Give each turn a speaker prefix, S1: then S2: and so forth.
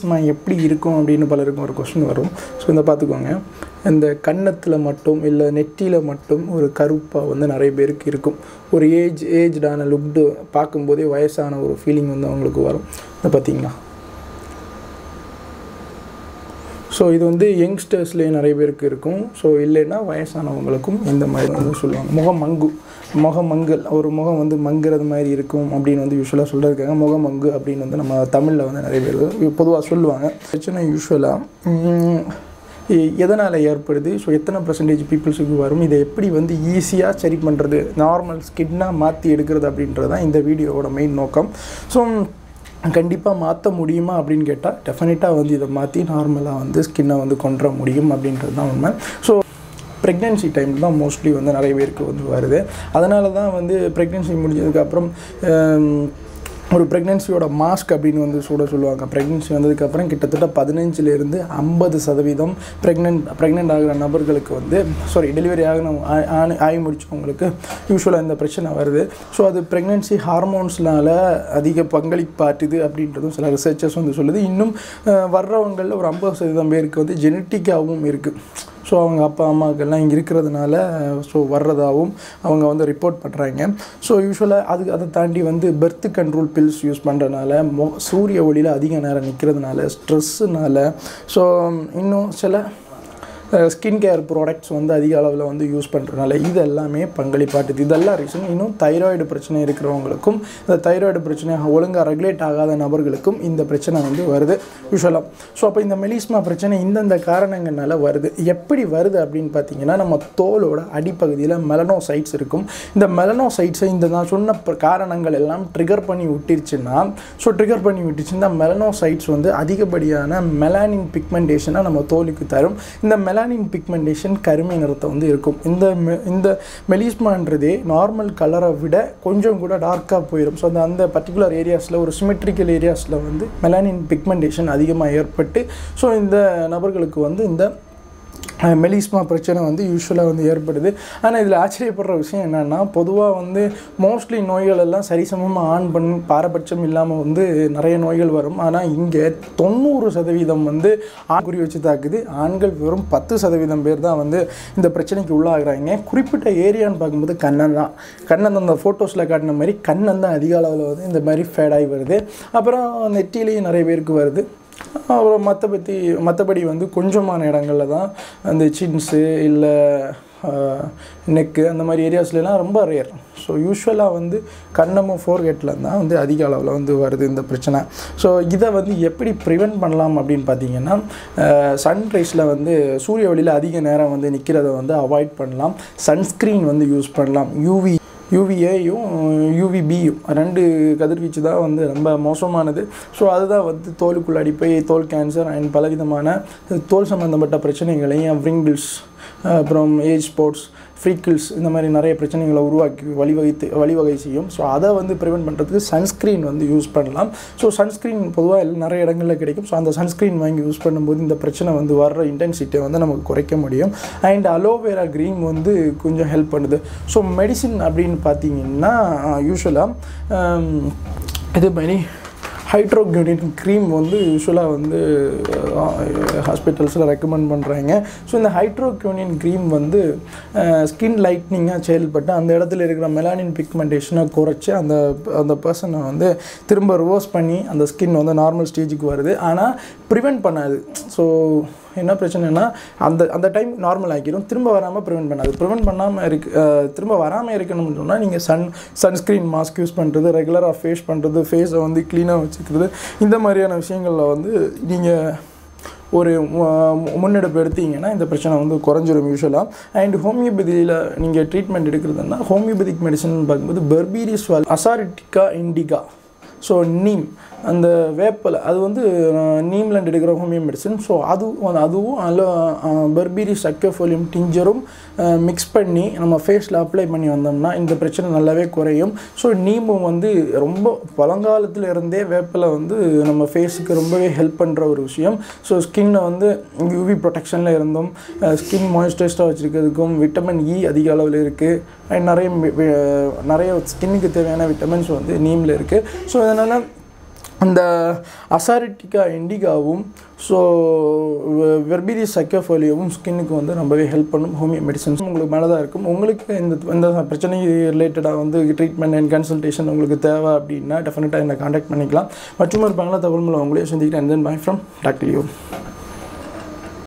S1: மெலிஸ்மா எப்படி இருக்கும் அப்படின்னு பலருக்கும் ஒரு கொஸ்டின் வரும் ஸோ இந்த பார்த்துக்கோங்க இந்த கன்னத்தில் மட்டும் இல்லை நெற்றியில் மட்டும் ஒரு கருப்பாக வந்து நிறைய பேருக்கு இருக்கும் ஒரு ஏஜ் ஏஜ்டான லுக்டு பார்க்கும்போதே வயசான ஒரு ஃபீலிங் வந்து அவங்களுக்கு வரும் இந்த பார்த்தீங்களா ஸோ இது வந்து யங்ஸ்டர்ஸ்லேயே நிறைய பேருக்கு இருக்கும் ஸோ இல்லைன்னா வயசானவங்களுக்கும் இந்த மாதிரி வந்து சொல்லுவாங்க முகம் மங்கு முகம் மங்கல் ஒரு முகம் வந்து மங்குறது மாதிரி இருக்கும் அப்படின்னு வந்து யூஸ்வலாக சொல்லியிருக்காங்க முகம் மங்கு அப்படின்னு வந்து நம்ம தமிழில் வந்து நிறைய பேர் பொதுவாக சொல்லுவாங்க பிரச்சனை யூஸ்வலாக எதனால் ஏற்படுது ஸோ எத்தனை பர்சன்டேஜ் பீப்புள்ஸுக்கு வரும் இதை எப்படி வந்து ஈஸியாக சரி பண்ணுறது நார்மல் ஸ்கின்னாக மாற்றி எடுக்கிறது அப்படின்றது தான் இந்த வீடியோவோட மெயின் நோக்கம் ஸோ கண்டிப்பாக மாற்ற முடியுமா அப்படின்னு கேட்டால் டெஃபினட்டாக வந்து இதை மாற்றி நார்மலாக வந்து ஸ்கின்னை வந்து கொண்டுற முடியும் அப்படின்றது தான் உண்மை ஸோ ப்ரெக்னென்சி டைமில் தான் மோஸ்ட்லி வந்து நிறைய பேருக்கு வந்து வருது அதனால தான் வந்து ப்ரெக்னென்சி முடிஞ்சதுக்கப்புறம் ஒரு ப்ரெக்னென்சியோட மாஸ்க் அப்படின்னு வந்து சூட சொல்லுவாங்க ப்ரெக்னென்சி வந்ததுக்கப்புறம் கிட்டத்தட்ட பதினஞ்சுலேருந்து ஐம்பது சதவீதம் ப்ரெக்னென்ட் ப்ரெக்னென்ட் ஆகிற நபர்களுக்கு வந்து சாரி டெலிவரி ஆகின ஆணி ஆகி முடிச்சவங்களுக்கு யூஸ்வலாக இந்த பிரச்சனை வருது ஸோ அது ப்ரெக்னென்சி ஹார்மோன்ஸ்னால அதிக பங்களிப்பாட்டுது அப்படின்றதும் சில ரிசர்ச்சர்ஸ் வந்து சொல்லுது இன்னும் வர்றவங்களில் ஒரு ஐம்பது சதவீதம் பேருக்கு வந்து ஜெனட்டிக்காகவும் இருக்குது ஸோ அவங்க அப்பா அம்மாக்கெல்லாம் இங்கே இருக்கிறதுனால ஸோ வர்றதாகவும் அவங்க வந்து ரிப்போர்ட் பண்ணுறாங்க ஸோ யூஸ்வலாக அது அதை தாண்டி வந்து பெர்த் கண்ட்ரோல் பில்ஸ் யூஸ் பண்ணுறதுனால மோ சூரிய ஒளியில் அதிக நேரம் நிற்கிறதுனால ஸ்ட்ரெஸ்ஸுனால ஸோ இன்னும் சில ஸ்கின் கேர் ப்ராடக்ட்ஸ் வந்து அதிக அளவில் வந்து யூஸ் பண்ணுறதுனால இது எல்லாமே பங்களிப்பாட்டுது இதெல்லாம் ரீசன் இன்னும் தைராய்டு பிரச்சனை இருக்கிறவங்களுக்கும் இந்த தைராய்டு பிரச்சனை ஒழுங்காக ரெகுலேட் ஆகாத நபர்களுக்கும் இந்த பிரச்சனை வந்து வருது யூஸ்வலாக ஸோ அப்போ இந்த மெலிஸ்மா பிரச்சனை இந்தந்த காரணங்கள்னால வருது எப்படி வருது அப்படின்னு பார்த்தீங்கன்னா நம்ம தோலோட அடிப்பகுதியில் மெலனோசைட்ஸ் இருக்கும் இந்த மெலனோசைட்ஸை இந்த நான் சொன்ன காரணங்கள் எல்லாம் ட்ரிகர் பண்ணி விட்டுருச்சுன்னா ஸோ ட்ரிகர் பண்ணி விட்டுச்சுன்னா மெலனோசைட்ஸ் வந்து அதிகப்படியான மெலானின் பிக்மெண்டேஷனை நம்ம தோலுக்கு தரும் இந்த மெல மெலானின் பிக்மெண்டேஷன் கருமை நிறத்தை வந்து இருக்கும் இந்த இந்த மெலிஸ்மான்றதே நார்மல் கலரை விட கொஞ்சம் கூட டார்க்காக போயிடும் ஸோ அந்த அந்த பர்டிகுலர் ஏரியாஸில் ஒரு சிமெட்ரிக்கல் ஏரியாஸில் வந்து மெலானின் பிக்மெண்டேஷன் அதிகமாக ஏற்பட்டு ஸோ இந்த நபர்களுக்கு வந்து இந்த மெலிஸ்மா பிரச்சனை வந்து யூஸ்வலாக வந்து ஏற்படுது ஆனால் இதில் ஆச்சரியப்படுற விஷயம் என்னென்னா பொதுவாக வந்து மோஸ்ட்லி நோய்கள் எல்லாம் சரிசமமாக ஆண் பெண் பாரபட்சம் இல்லாமல் வந்து நிறைய நோய்கள் வரும் ஆனால் இங்கே தொண்ணூறு சதவீதம் வந்து ஆண் குறி வச்சு தாக்குது ஆண்கள் வெறும் பத்து சதவீதம் பேர் தான் வந்து இந்த பிரச்சனைக்கு உள்ளாகிறாங்க குறிப்பிட்ட ஏரியான்னு பார்க்கும்போது கண்ணன் தான் கண்ணன் அந்த ஃபோட்டோஸில் காட்டின மாதிரி கண்ணன் தான் அதிக அளவில் வந்து இந்த மாதிரி ஃபேடாகி வருது அப்புறம் நெட்டிலேயும் நிறைய பேருக்கு வருது அப்புறம் மற்றபடி மற்றபடி வந்து கொஞ்சமான இடங்களில் தான் அந்த சின்ஸு இல்லை நெக்கு அந்த மாதிரி ஏரியாஸ்லாம் ரொம்ப ரேர் ஸோ யூஸ்வலாக வந்து கண்ணமும் ஃபோர்கெட்டில் தான் வந்து அதிக அளவில் வந்து வருது இந்த பிரச்சனை ஸோ இதை வந்து எப்படி ப்ரிவெண்ட் பண்ணலாம் அப்படின்னு பார்த்தீங்கன்னா சன்ரைஸில் வந்து சூரிய ஒளியில் அதிக நேரம் வந்து நிற்கிறத வந்து அவாய்ட் பண்ணலாம் சன்ஸ்க்ரீன் வந்து யூஸ் பண்ணலாம் யூவி யூவிஏயும் யூவிபியும் ரெண்டு கதிர்வீச்சு தான் வந்து ரொம்ப மோசமானது ஸோ அதுதான் வந்து தோலுக்குள்ளாடி போய் தோல் கேன்சர் அண்ட் பலவிதமான தோல் சம்மந்தப்பட்ட பிரச்சனைகளையும் ரிங்கிள்ஸ் அப்புறம் ஏஜ் ஸ்போர்ட்ஸ் ஃப்ரீக்கிள்ஸ் இந்த மாதிரி நிறைய பிரச்சனைகளை உருவாக்கி வழிவகைத்து வழிவகை செய்யும் ஸோ அதை வந்து ப்ரிவெண்ட் பண்ணுறதுக்கு சன்ஸ்க்ரீன் வந்து யூஸ் பண்ணலாம் ஸோ சன்ஸ்க்ரீன் பொதுவாக நிறைய இடங்களில் கிடைக்கும் ஸோ அந்த சன்ஸ்க்ரீன் வாங்கி யூஸ் பண்ணும்போது இந்த பிரச்சனை வந்து வர்ற இன்டென்சிட்டியை வந்து நமக்கு குறைக்க முடியும் அண்ட் அலோவேரா க்ரீம் வந்து கொஞ்சம் ஹெல்ப் பண்ணுது ஸோ மெடிசின் அப்படின்னு பார்த்தீங்கன்னா யூஸ்வலாக இது மாதிரி ஹைட்ரோக்யூனின் க்ரீம் வந்து யூஸ்வலாக வந்து ஹாஸ்பிட்டல்ஸில் ரெக்கமெண்ட் பண்ணுறாங்க ஸோ இந்த ஹைட்ரோக்யூனின் க்ரீம் வந்து ஸ்கின் லைட்னிங்காக செயல்பட்டு அந்த இடத்துல இருக்கிற மெலானின் பிக்மெண்டேஷனை குறைச்சி அந்த அந்த பர்சனை வந்து திரும்ப ரிவர்ஸ் பண்ணி அந்த ஸ்கின் வந்து நார்மல் ஸ்டேஜுக்கு வருது ஆனால் ப்ரிவெண்ட் பண்ணாது ஸோ என்ன பிரச்சனைனா அந்த அந்த டைம் நார்மல் ஆக்கிடும் திரும்ப வராமல் ப்ரிவெண்ட் பண்ணாது ப்ரிவெண்ட் பண்ணாமல் இருக்கு திரும்ப வராமல் இருக்கணும்னு சொன்னால் நீங்கள் சன் சன்ஸ்க்ரீன் மாஸ்க் யூஸ் பண்ணுறது ரெகுலராக ஃபேஸ் பண்ணுறது ஃபேஸை வந்து க்ளீனாக வச்சுக்கிறது இந்த மாதிரியான விஷயங்களில் வந்து நீங்கள் ஒரு முன்னெடுப்பு எடுத்தீங்கன்னா இந்த பிரச்சனை வந்து குறைஞ்சிரும் யூஸ்வலாக அண்ட் ஹோமியோபதியில் நீங்கள் ட்ரீட்மெண்ட் எடுக்கிறதுனா ஹோமியோபதிக் மெடிசன் பார்க்கும்போது பெர்பீரிஸ் அசாரிட்டிகா இண்டிகா ஸோ நீம் அந்த வேப்பலை அது வந்து நீம்லேண்ட் எடுக்கிற ஹோமியோ மெடிசன் ஸோ அதுவும் அதுவும் அதில் பெர்பீரி சக்கோஃபோலியம் டிஞ்சரும் மிக்ஸ் பண்ணி நம்ம ஃபேஸில் அப்ளை பண்ணி வந்தோம்னா இந்த பிரச்சனை நல்லாவே குறையும் ஸோ நீமும் வந்து ரொம்ப பழங்காலத்தில் இருந்தே வேப்பிலை வந்து நம்ம ஃபேஸுக்கு ரொம்பவே ஹெல்ப் பண்ணுற ஒரு விஷயம் ஸோ ஸ்கின்னை வந்து யூவி ப்ரொடெக்ஷனில் இருந்தும் ஸ்கின் மாய்ஸ்சரைஸ்டாக வச்சுருக்கிறதுக்கும் விட்டமின் இ அதிக அளவில் இருக்குது அண்ட் நிறைய நிறைய ஸ்கின்னுக்கு தேவையான விட்டமின்ஸ் வந்து நீமில் இருக்குது ஸோ அதனால் அந்த அசாரிட்டிகா இண்டிகாவும் ஸோ வெர்பீரி சக்கோஃபோலியோவும் ஸ்கின்னுக்கு வந்து ரொம்பவே ஹெல்ப் பண்ணும் ஹோமியோ மெடிசன்ஸ் உங்களுக்கு மேலே தான் இருக்கும் உங்களுக்கு இந்த இந்த பிரச்சனை ரிலேட்டடாக வந்து ட்ரீட்மெண்ட் அண்ட் கன்சல்டேஷன் உங்களுக்கு தேவை அப்படின்னா டெஃபினட்டாக என்னை காண்டாக்ட் பண்ணிக்கலாம் மற்றும் ஒரு பங்களா தகவல் மூலம் உங்களே சந்திக்கிறேன் and then bye from doctor you